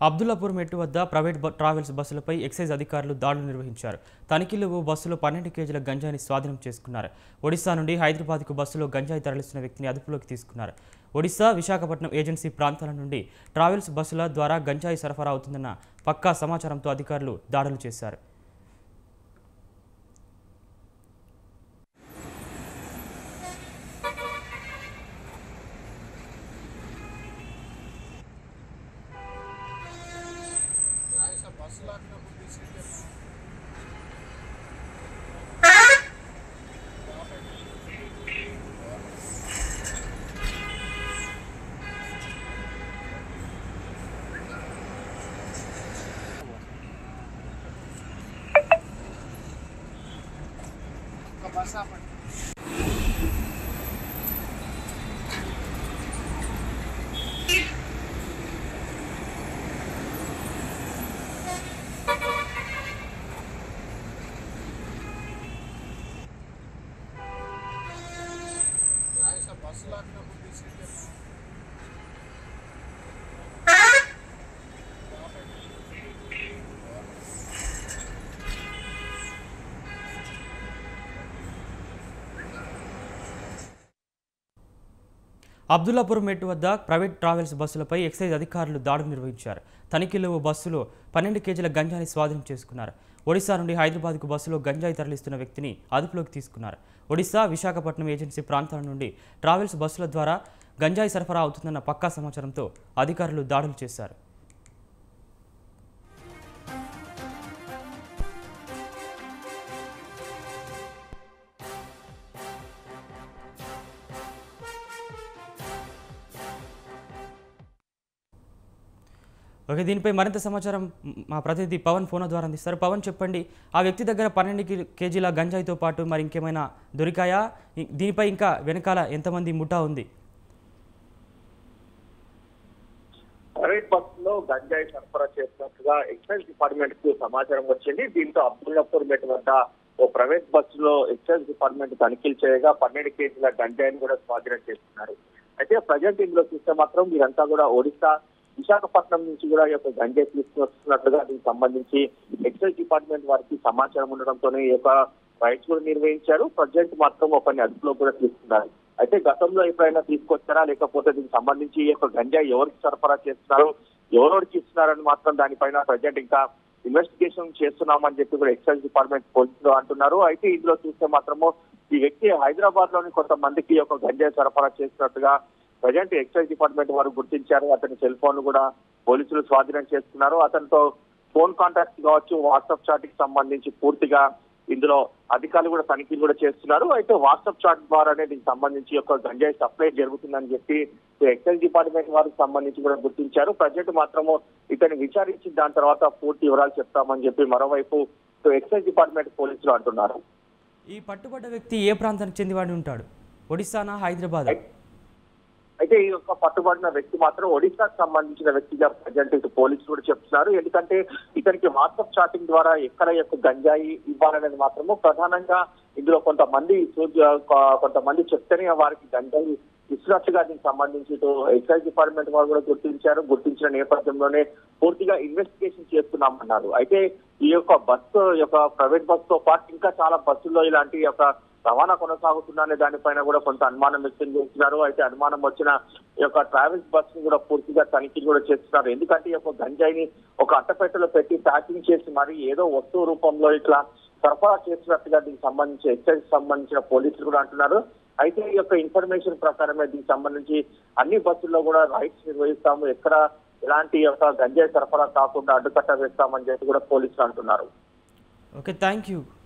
అబ్దుల్లాపూర్ మెట్టు వద్ద ప్రైవేట్ బ- ట్రావెల్స్ బస్సులపై ఎక్సైజ్ అధికారులు దాడులు నిర్వహించారు తనిఖీలు ఓ బస్సులో పన్నెండు కేజీల గంజాయిని స్వాధీనం చేసుకున్నారు ఒడిశా నుండి హైదరాబాద్కు బస్సులో గంజాయి తరలిస్తున్న వ్యక్తిని అదుపులోకి తీసుకున్నారు ఒడిశా విశాఖపట్నం ఏజెన్సీ ప్రాంతాల నుండి ట్రావెల్స్ బస్సుల ద్వారా గంజాయి సరఫరా అవుతుందన్న పక్కా సమాచారంతో అధికారులు దాడులు చేశారు అబ్దుల్లాపూర్ మెట్టు వద్ద ప్రైవేట్ ట్రావెల్స్ బస్సులపై ఎక్సైజ్ అధికారులు దాడులు నిర్వహించారు తనిఖీలో ఓ బస్సులో పన్నెండు కేజీల గంజాయిని స్వాధీనం చేసుకున్నారు ఒడిశా నుండి హైదరాబాద్కు బస్సులో గంజాయి తరలిస్తున్న వ్యక్తిని అదుపులోకి తీసుకున్నారు ఒడిశా విశాఖపట్నం ఏజెన్సీ ప్రాంతాల నుండి ట్రావెల్స్ బస్సుల ద్వారా గంజాయి సరఫరా అవుతుందన్న పక్కా సమాచారంతో అధికారులు దాడులు చేశారు ఓకే దీనిపై మరింత సమాచారం మ్, మా ప్రతినిధి పవన్ ఫోన్ ద్వారా అందిస్తారు పవన్ చెప్పండి ఆ వ్యక్తి దగ్గర పన్నెండు కి- కేజీల గంజాయితో పాటు మరి ఇంకేమైనా దొరికాయా ఇ- దీనిపై ఇంకా వెనకాల ఎంతమంది ముఠా ఉంది ప్రైవేట్ బస్సులో గంజాయి సరఫరా చేస్తున్నట్టుగా ఎక్సైజ్ డిపార్ట్మెంట్ కు సమాచారం వచ్చింది దీంతో అబ్దుల్లాపూర్ మెట్ వద్ద ఓ ప్రైవేట్ బస్సులో ఎక్సైజ్ డిపార్ట్మెంట్ తనిఖీలు చేయగా పన్నెండు కేజీల గంజాయిని కూడా స్వాధీనం చేస్తున్నారు అయితే ప్రజెంట్ ఇందులో చూస్తే మాత్రం వీరంతా కూడా ఒడిశా విశాఖపట్నం నుంచి కూడా ఈ యొక్క గంజాయి తీసుకొస్తున్నట్లుగా దీనికి సంబంధించి ఎక్సైజ్ డిపార్ట్మెంట్ వారికి సమాచారం ఉండడంతోనే ఈ యొక్క రైడ్స్ కూడా నిర్వహించారు ప్రజెంట్ మాత్రం ఒకరిని అదుపులో కూడా తీసుకున్నారు అయితే గతంలో ఎప్పుడైనా తీసుకొచ్చారా లేకపోతే దీనికి సంబంధించి ఈ యొక్క గంజాయి ఎవరికి సరఫరా చేస్తున్నారు ఎవరెవరికి ఇస్తున్నారని మాత్రం దానిపైన ప్రజెంట్ ఇంకా ఇన్వెస్టిగేషన్ చేస్తున్నామని చెప్పి కూడా ఎక్సైజ్ డిపార్ట్మెంట్ పోలీసులు అంటున్నారు అయితే ఇందులో చూస్తే మాత్రము ఈ వ్యక్తి హైదరాబాద్ లోని కొంతమందికి ఒక గంజాయి సరఫరా చేస్తున్నట్టుగా ప్రజెంట్ ఎక్సైజ్ డిపార్ట్మెంట్ వారు గుర్తించారు అతని సెల్ ఫోన్ కూడా పోలీసులు స్వాధీనం చేసుకున్నారు అతనితో ఫోన్ కాంటాక్ట్ కావచ్చు వాట్సాప్ చాట్ కి సంబంధించి పూర్తిగా ఇందులో అధికారులు కూడా తనిఖీలు కూడా చేస్తున్నారు అయితే వాట్సాప్ చాట్ ద్వారానే దీనికి సంబంధించి ఒక గంజాయి సప్లై జరుగుతుందని చెప్పి ఎక్సైజ్ డిపార్ట్మెంట్ వారికి సంబంధించి కూడా గుర్తించారు ప్రజెంట్ మాత్రము ఇతన్ని విచారించి దాని తర్వాత పూర్తి వివరాలు చెప్తామని చెప్పి మరోవైపు ఎక్సైజ్ డిపార్ట్మెంట్ పోలీసులు అంటున్నారు ఈ పట్టుబడ్డ వ్యక్తి ఏ ప్రాంతానికి చెందివాడి ఉంటాడు ఒడిశానా హైదరాబాద్ అయితే ఈ యొక్క పట్టుబడిన వ్యక్తి మాత్రం ఒడిశాకు సంబంధించిన వ్యక్తిగా ప్రజెంట్ ఇటు పోలీసులు కూడా చెప్తున్నారు ఎందుకంటే ఇతనికి వాట్సాప్ చాటింగ్ ద్వారా ఎక్కడ యొక్క గంజాయి ఇవ్వాలనేది మాత్రము ప్రధానంగా ఇందులో కొంతమంది సూచ- కొ- కొంతమంది చెప్తేనే వారికి గంజాయి ఇచ్చినట్టుగా దీనికి సంబంధించి ఇటు ఎక్సైజ్ డిపార్ట్మెంట్ వారు కూడా గుర్తించారు గుర్తించిన నేపథ్యంలోనే పూర్తిగా ఇన్వెస్టిగేషన్ చేస్తున్నామన్నారు అయితే ఈ యొక్క బస్సు యొక్క ప్రైవేట్ బస్ తో పాటు ఇంకా చాలా బస్సుల్లో ఇలాంటి యొక్క రవాణా కొనసాగుతుందనే దానిపైన కూడా కొంత అనుమానం వ్యక్తం చేస్తున్నారు అయితే అనుమానం వచ్చిన ఈ యొక్క ట్రావెల్స్ బస్ ని కూడా పూర్తిగా తనిఖీ కూడా చేస్తున్నారు ఎందుకంటే ఈ యొక్క గంజాయిని ఒక అట్టపెట్టెలో పెట్టి ప్యాకింగ్ చేసి మరి ఏదో వస్తువు రూపంలో ఇట్లా సరఫరా చేస్తున్నట్టుగా దీనికి సంబంధించి ఎక్సైజ్ సంబంధించిన పోలీసులు కూడా అంటున్నారు అయితే ఈ యొక్క ఇన్ఫర్మేషన్ ప్రకారమే దీనికి సంబంధించి అన్ని బస్సుల్లో కూడా రైడ్స్ నిర్వహిస్తాము ఎక్కడ ఎలాంటి యొక్క గంజాయి సరఫరా కాకుండా అడ్డుకట్ట వేస్తామని చెప్పి కూడా పోలీసులు అంటున్నారు ఓకే థ్యాంక్ యూ